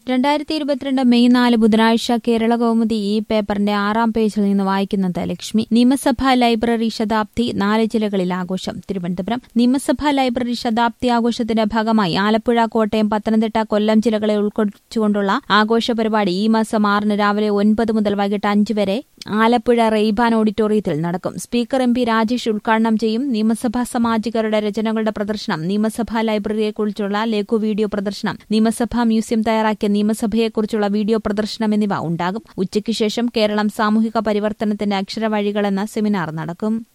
രണ്ടായിരത്തി ഇരുപത്തിരണ്ട് മെയ് നാല് ബുധനാഴ്ച കേരള കൗമുദി ഈ പേപ്പറിന്റെ ആറാം പേജിൽ നിന്ന് വായിക്കുന്നത് ലക്ഷ്മി നിയമസഭാ ലൈബ്രറി ശതാബ്ദി നാല് ജില്ലകളിൽ ആഘോഷം തിരുവനന്തപുരം നിയമസഭാ ലൈബ്രറി ശതാബ്ദി ആഘോഷത്തിന്റെ ഭാഗമായി ആലപ്പുഴ കോട്ടയം പത്തനംതിട്ട കൊല്ലം ജില്ലകളെ ഉൾക്കൊള്ളിച്ചുകൊണ്ടുള്ള ആഘോഷ പരിപാടി ഈ മാസം ആറിന് രാവിലെ ഒൻപത് മുതൽ വൈകിട്ട് അഞ്ച് വരെ ആലപ്പുഴ റെയ്ബാൻ ഓഡിറ്റോറിയത്തിൽ നടക്കും സ്പീക്കർ എം പി രാജേഷ് ഉദ്ഘാടനം ചെയ്യും നിയമസഭാ സാമാജികരുടെ രചനകളുടെ പ്രദർശനം നിയമസഭാ ലൈബ്രറിയെക്കുറിച്ചുള്ള ലഘു വീഡിയോ പ്രദർശനം നിയമസഭാ മ്യൂസിയം തയ്യാറാക്കിയ നിയമസഭയെക്കുറിച്ചുള്ള വീഡിയോ പ്രദർശനം എന്നിവ ഉണ്ടാകും ഉച്ചയ്ക്ക് ശേഷം കേരളം സാമൂഹിക പരിവർത്തനത്തിന്റെ അക്ഷരവഴികൾ എന്ന സെമിനാർ നടക്കും